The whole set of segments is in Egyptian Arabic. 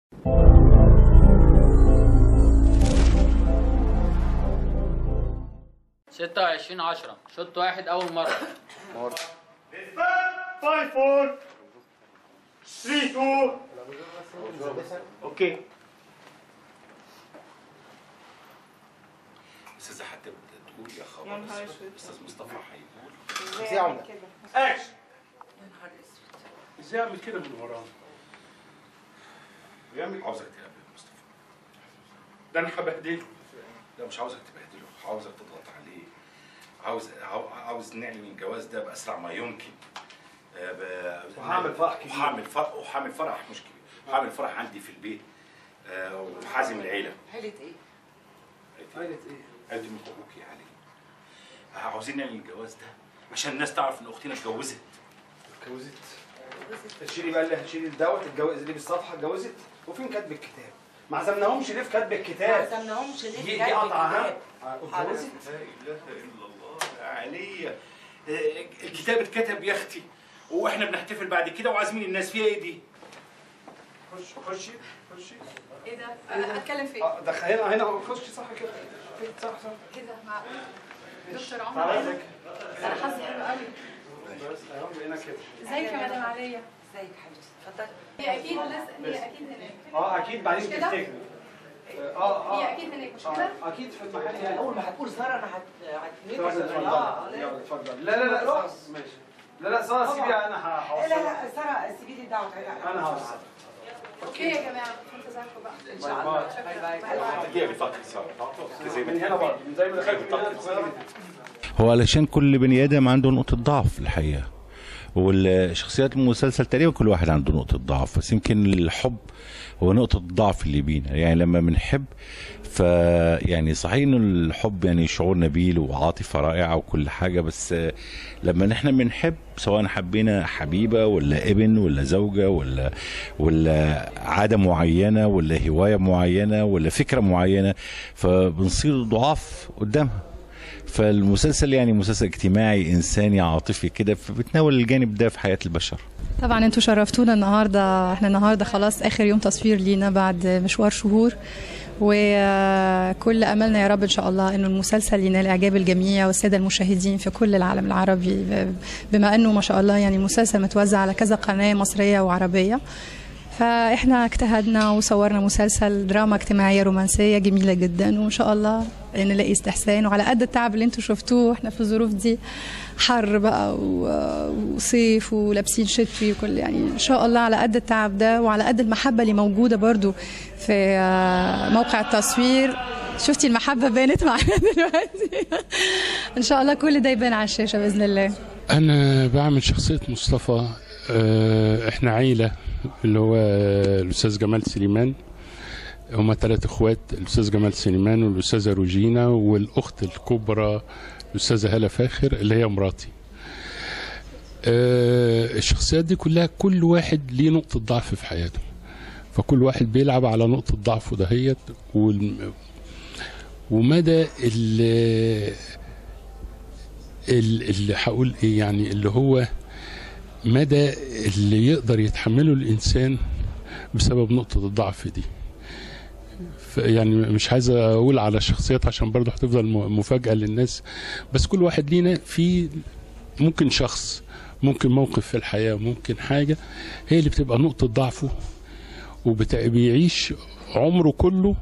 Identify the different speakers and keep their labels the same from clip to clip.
Speaker 1: ستة وعشرين عشرة شوط واحد أول مرة
Speaker 2: Five, four, three, two. Okay.
Speaker 3: استاذه حتى بتقول يا خبر
Speaker 4: يا نهار اسود.
Speaker 3: استاذ مصطفى هيقول
Speaker 4: ازاي اعمل كده
Speaker 2: Action.
Speaker 5: ازاي اعمل كده من وراه؟
Speaker 3: يعمل عاوزك تقابل مصطفى
Speaker 5: ده انا هبهدله
Speaker 3: لا مش عاوزك تبهدله عاوزك تضغط عليه عاوز عاو- عاوز نعلن الجواز ده باسرع ما يمكن آه، ب-
Speaker 2: وهعمل فرح كبير.
Speaker 3: وهعمل فرح وهعمل فرح مش كبير وهعمل فرح عندي في البيت آه، وحازم العيله
Speaker 4: حيلة ايه؟
Speaker 3: عيله ايه؟ عيله من اخوك يا علي آه، عاوزين نعلن الجواز ده عشان الناس تعرف ان اختنا اتجوزت
Speaker 2: اتجوزت تشيلي بقى اللي هتشيلي دوت اتجوز لي بالصفحه اتجوزت وفين كاتب الكتاب؟ ما عزمناهمش ليه في كاتب
Speaker 4: ما
Speaker 2: الكتاب؟
Speaker 4: عزمناهمش ليه
Speaker 2: دي
Speaker 4: في
Speaker 2: دي
Speaker 4: كاتب
Speaker 2: قطعه ها؟
Speaker 4: الكتاب؟
Speaker 2: اتجوزت؟
Speaker 3: لا اله الا الله يا علي آه، الكتاب اتكتب يا اختي واحنا بنحتفل بعد كده وعازمين الناس فيها ايه دي؟
Speaker 2: خش خشي خشي
Speaker 6: ايه ده؟ أنا اتكلم فين؟
Speaker 2: اه دخل هنا هنا خشي صح كده كده، صح صح
Speaker 6: ايه ده؟ معقول؟ دكتور عمر
Speaker 2: تعالى
Speaker 6: عايز-
Speaker 2: ازيك
Speaker 6: انا حظي حلو قوي
Speaker 2: بس اهو بقينا كده
Speaker 6: ازيك يا مدام عليا؟
Speaker 4: ازيك يا حبيبتي اتفضلي
Speaker 6: هي اكيد لسه هي اكيد هناك
Speaker 2: اه اكيد بعدين
Speaker 6: مش كده؟
Speaker 2: تفتكري اه اه
Speaker 6: هي اكيد هناك مش كده؟
Speaker 2: آه، اكيد في المحل يعني
Speaker 4: اول ما هتقول ساره انا هت هتنيك
Speaker 2: اتفضل اتفضل يلا اتفضل لا لا لا سارة، ماشي لا لا ساره سيبي انا
Speaker 4: لا
Speaker 2: هوصل
Speaker 4: لا ساره سيبي لي الدعوه
Speaker 2: انا هوصل
Speaker 6: اوكي يا جماعه في انتظاركم بقى
Speaker 4: ان شاء الله باي باي
Speaker 3: دي بطاقه صار زي ما
Speaker 2: من هنا برضه من زي ما دخلت من هنا صغيرة.
Speaker 7: هو علشان كل بني ادم عنده نقطه ضعف الحقيقه والشخصيات المسلسل تقريبا كل واحد عنده نقطه ضعف بس يمكن الحب هو نقطه الضعف اللي بينا يعني لما بنحب ف يعني صحيح انه الحب يعني شعور نبيل وعاطفه رائعه وكل حاجه بس لما نحن بنحب سواء حبينا حبيبه ولا ابن ولا زوجه ولا ولا عاده معينه ولا هوايه معينه ولا فكره معينه فبنصير ضعاف قدامها فالمسلسل يعني مسلسل اجتماعي انساني عاطفي كده فبتناول الجانب ده في حياه البشر
Speaker 8: طبعا انتوا شرفتونا النهارده احنا النهارده خلاص اخر يوم تصوير لينا بعد مشوار شهور وكل املنا يا رب ان شاء الله انه المسلسل ينال اعجاب الجميع والساده المشاهدين في كل العالم العربي بما انه ما شاء الله يعني مسلسل متوزع على كذا قناه مصريه وعربيه فاحنا اجتهدنا وصورنا مسلسل دراما اجتماعيه رومانسيه جميله جدا وان شاء الله نلاقي استحسان وعلى قد التعب اللي انتوا شفتوه احنا في الظروف دي حر بقى و- وصيف ولابسين شتوي وكل يعني ان شاء الله على قد التعب ده وعلى قد المحبه اللي موجوده برضو في آه، موقع التصوير شفتي المحبه بانت معانا دلوقتي ان شاء الله كل ده يبان على الشاشه باذن الله
Speaker 5: انا بعمل شخصيه مصطفى آه، احنا عيله اللي هو آه، الاستاذ جمال سليمان هما ثلاث اخوات الاستاذ جمال سليمان والاستاذه روجينا والاخت الكبرى الاستاذه هاله فاخر اللي هي مراتي آه، الشخصيات دي كلها كل واحد ليه نقطه ضعف في حياته فكل واحد بيلعب على نقطه ضعفه دهيت والم- ومدى ال- ال- اللي هقول ايه يعني اللي هو مدى اللي يقدر يتحمله الانسان بسبب نقطه الضعف دي ف- يعني مش عايز اقول على الشخصيات عشان برضه هتفضل م- مفاجاه للناس بس كل واحد لينا في ممكن شخص ممكن موقف في الحياه ممكن حاجه هي اللي بتبقى نقطه ضعفه وبيعيش عمره كله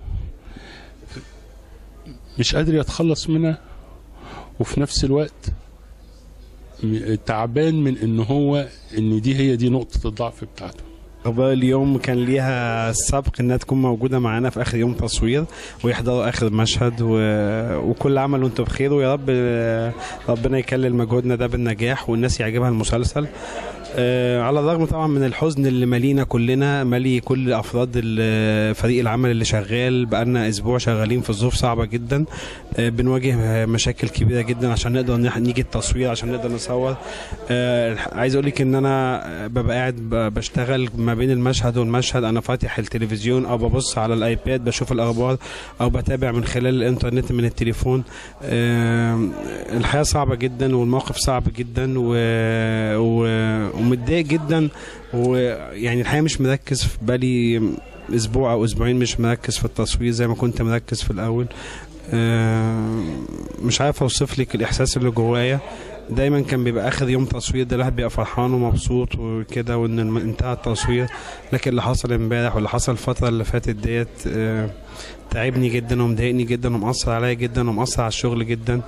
Speaker 5: مش قادر يتخلص منها وفي نفس الوقت م- تعبان من ان هو ان دي هي دي نقطه الضعف بتاعته
Speaker 9: اخبار اليوم كان ليها السبق انها تكون موجوده معانا في اخر يوم تصوير ويحضروا اخر مشهد و... وكل عمل وانتم بخير ويا رب آه، ربنا يكلل مجهودنا ده بالنجاح والناس يعجبها المسلسل آه، على الرغم طبعا من الحزن اللي مالينا كلنا مالي كل افراد ال- فريق العمل اللي شغال بقالنا اسبوع شغالين في ظروف صعبه جدا آه، بنواجه مشاكل كبيره جدا عشان نقدر نح- نيجي التصوير عشان نقدر نصور آه، عايز اقول لك ان انا ببقى قاعد ب- بشتغل ما بين المشهد والمشهد انا فاتح التلفزيون او ببص على الايباد بشوف الاخبار او بتابع من خلال الانترنت من التليفون آه، الحياه صعبه جدا والموقف صعب جدا و... و... ومتضايق جدا ويعني الحقيقه مش مركز في بالي اسبوع او اسبوعين مش مركز في التصوير زي ما كنت مركز في الاول آه، مش عارف اوصف لك الاحساس اللي جوايا دايما كان بيبقى اخر يوم تصوير ده الواحد بيبقى فرحان ومبسوط وكده وان الم- انتهى التصوير لكن اللي حصل امبارح واللي حصل الفتره اللي فاتت ديت آه، تعبني جدا ومضايقني جدا ومأثر عليا جدا ومأثر على الشغل جدا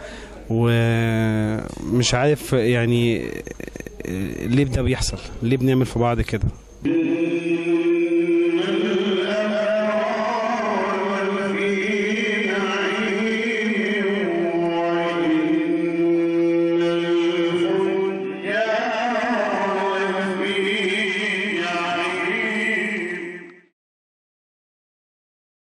Speaker 9: ومش عارف يعني آه، ليه ده بيحصل ليه بنعمل في بعض كده